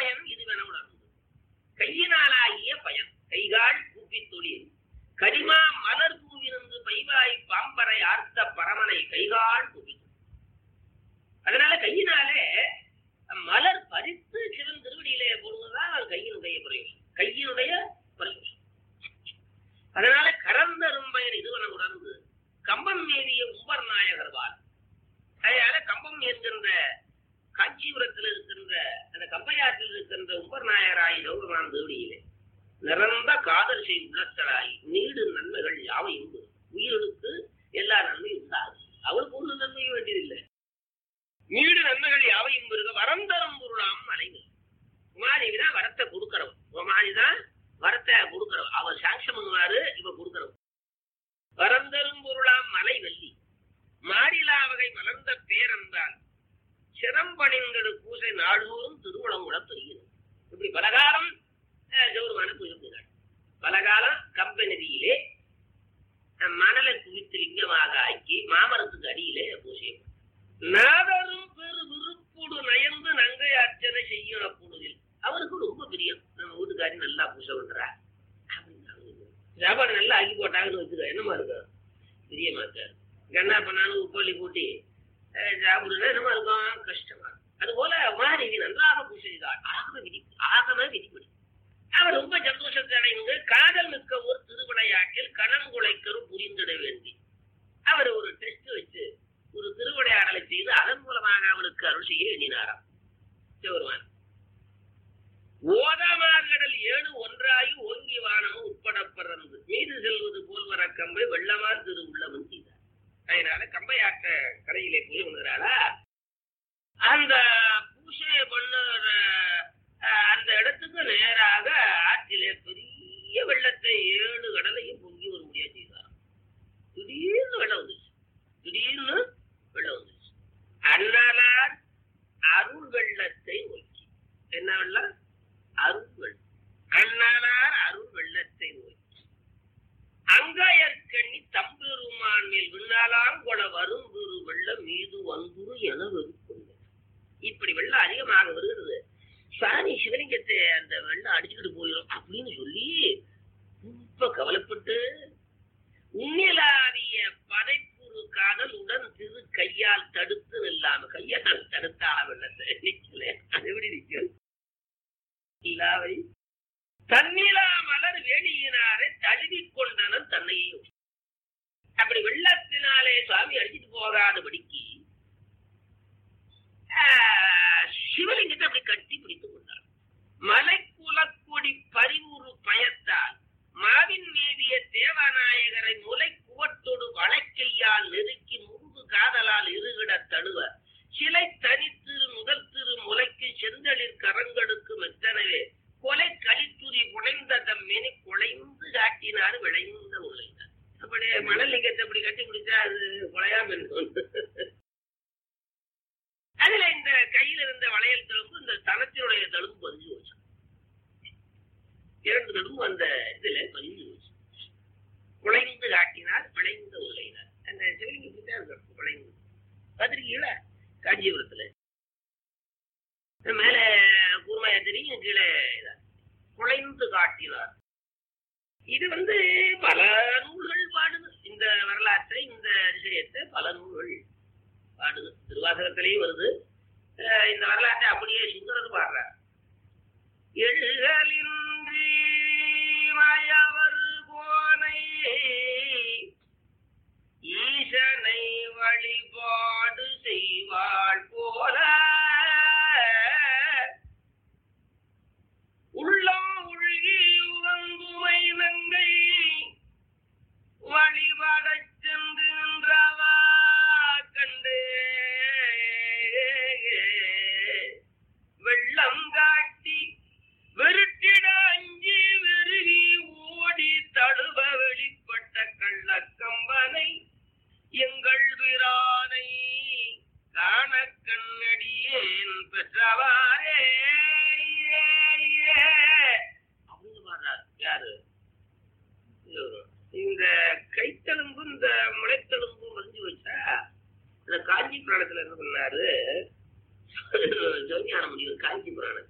பயன் இதுவென உணர்ந்து கையினாலாகிய பயன் கைகால் கூப்பி தொழில் கரிமா மலர் பூவிருந்து பைவாய் பாம்பரை ஆர்த்த பரமனை கைகால் கூப்பி அதனால கையினாலே மலர் பறித்து சிவன் திருவடியிலே போடுவதுதான் கையினுடைய பிரயோஜனம் கையினுடைய பிரயோஜனம் அதனால கரந்தரும்பயன் இதுவன உணர்ந்து கம்பம் மேவிய உம்பர் நாயகர்வால் அதனால கம்பம் என்கின்ற காஞ்சிபுரத்தில் இருக்கின்ற அந்த கம்பையாற்றில் இருக்கின்ற உம்பர் நாயகராய் கௌரவான் தேவடியிலே நிறந்த காதல் செய் உள்ளத்தராய் நீடு நன்மைகள் யாவையும் பெறும். உயிருக்கு எல்லா நன்மையும் உண்டாகும் அவளுக்கு ஒரு நன்மையும் வேண்டியதில்லை நீடு நன்மைகள் யாவையும் பெருக வரம் தரும் பொருளாம் மலைகள் உமாதேவி தான் வரத்தை கொடுக்கறவன் உமாதி தான் வரத்தை கொடுக்கறவன் அவர் சாங்ஷன் பண்ணுவாரு இவ கொடுக்கறவன் வரம் தரும் பொருளாம் மலை வெள்ளி மாறிலா வகை மலர்ந்த பேரன்றால் சிரம்பணிந்தது பூசை நாள்தோறும் திருவுளங்குளம் பெறுகிறது இப்படி பலகாலம் கௌரவமான பூஜை பண்ணினாள் பலகாலம் கம்பெனியிலே மணலை குவித்து லிங்கமாக ஆக்கி மாமரத்துக்கு அடியிலே பூஜை நாதரும் பெரு விருப்புடு நயந்து நங்கை அர்ச்சனை செய்யும் அப்பொழுதில் அவருக்கு ரொம்ப பிரியம் நம்ம வீட்டுக்காரி நல்லா பூஜை பண்றா சாப்பாடு நல்லா ஆக்கி போட்டாங்கன்னு வச்சுக்க என்னமா இருக்கும் பிரியமா இருக்காரு கண்ணா பண்ணாலும் உப்பள்ளி கூட்டி அஹ், சாப்பிடுனா என்னமா இருக்கும் கஷ்டமா இருக்கும் அதுபோல மாதேவி நன்றாக பூஜை செய்தாள் ஆகம விதி ஆகம விதிப்படி அவர் ரொம்ப சந்தோஷத்தை அடைந்து காதல் மிக்க ஒரு திருவிளையாட்டில் கணம் குலைக்கரும் புரிந்திட வேண்டி அவர் ஒரு டெஸ்ட் வச்சு ஒரு திருவிளையாடலை செய்து அதன் மூலமாக அவளுக்கு அருள் செய்ய எண்ணினாராம் சிவருமான் ஓதாமார்கடல் ஏழு ஒன்றாகி ஓங்கி வானமும் உட்பட பிறந்து மீது செல்வது போல் வர கம்பை வெள்ளமான் திரு உள்ளவன் செய்தார் அதனால கம்பையாற்ற கரையிலே பூஜை பண்ணுறாளா அந்த பூஜை பண்ணுற அஹ், அந்த இடத்துக்கு நேராக ஆற்றிலே பெரிய வெள்ளத்தை ஏழு கடலையும் பொங்கி வர முடியாது செய்தாராம் திடீர்னு வெள்ளம் வந்துச்சு திடீர்னு வெள்ளம் வந்துச்சு அண்ணலார் அருள் வெள்ளத்தை நோக்கி என்ன வெள்ளம் அருள் வெள்ளம் அண்ணலார் அருள் வெள்ளத்தை நோக்கி அங்காயற்கண்ணி தம்பெருமான் மேல் விண்ணாலாம் கொல வரும் திரு வெள்ளம் மீது வந்துரு என வெறுக்கொண்ட இப்படி வெள்ளம் அதிகமாக வருகிறது சாமி சிவலிங்கத்தை அந்த வெள்ளம் அடிச்சுக்கிட்டு போயிடும் அப்படின்னு சொல்லி ரொம்ப கவலைப்பட்டு உண்மையிலாவிய பதைப்புறு காதல் உடன் திரு கையால் தடுத்து நில்லாம கையால் தடுத்தா வெள்ளத்தை நிக்கல அது எப்படி நிக்கும் இல்லாவை தன்னிலா மலர் வேணியினாரை தழுவிக் கொண்டனன் தன்னையும் அப்படி வெள்ளத்தினாலே சுவாமி அடிச்சிட்டு போகாதபடிக்கு ஆஹ், சிவலிங்கத்தை அப்படி கட்டி பிடித்துக் கொண்டார் மலைக்குலக்கொடி பரிவுறு பயத்தால் மாவின் மேவிய தேவநாயகரை முலை குவட்டொடு வளைக்கையால் நெருக்கி முருகு காதலால் இருகிட தழுவ சிலை தனித்திரு முதல் திரு முளைக்கு செந்தளிர் கரங்களுக்கு மெத்தனவே கொலை கலித்துரி குலைந்த தம்மினி குலைந்து காட்டினார் விளைந்த முளைந்தார் அப்படி மணல் லிங்கத்தை அப்படி கட்டி பிடிச்சா அது குலையாம இருக்கும் அதுல இந்த கையில் இருந்த வளையல் தழும்பு இந்த தனத்தினுடைய தழும்பு பதிஞ்சு வச்சு இரண்டு தழும்பு அந்த இதுல பதிஞ்சு வச்சு குலைந்து காட்டினார் விளைந்த உலையினார் அந்த சிவலிங்க கிட்ட இருக்கும் குலைந்து பார்த்திருக்கீங்களா காஞ்சிபுரத்துல மேல கூர்மையா தெரியும் கீழே இதா. குலைந்து காட்டினார் இது வந்து பல நூல்கள் பாடுது இந்த வரலாற்றை இந்த விஷயத்தை பல நூல்கள் பாடுது திருவாசகத்திலேயும் வருது அஹ் இந்த வரலாற்றை அப்படியே சுந்தரர் பாடுறார் எழுகளின்றி மயவர் கோனை ஈசனை வழிபாடு செய்வாள் போல உள்ளம் உள்கி உவங்குமை நங்கை வழிபாடச் சென்று நின்றவா கண்டு வெள்ளம் காட்டி வெருட்டிட அஞ்சி வெறுகி ஓடி தழுவ வெளிப்பட்ட கள்ளக்கம்பனை எங்கள் பிரானை காண கண்ணடியேன் பெற்றவாரே அப்படின்னு பாடுறார் யாரு இவரு. இந்த கைத்தெலும்பு இந்த முளைத்தெலும்பு வந்து வச்சா இந்த காஞ்சி புராணத்துல என்ன பண்ணாரு ஜோதியான முடிவு காஞ்சி புராணம்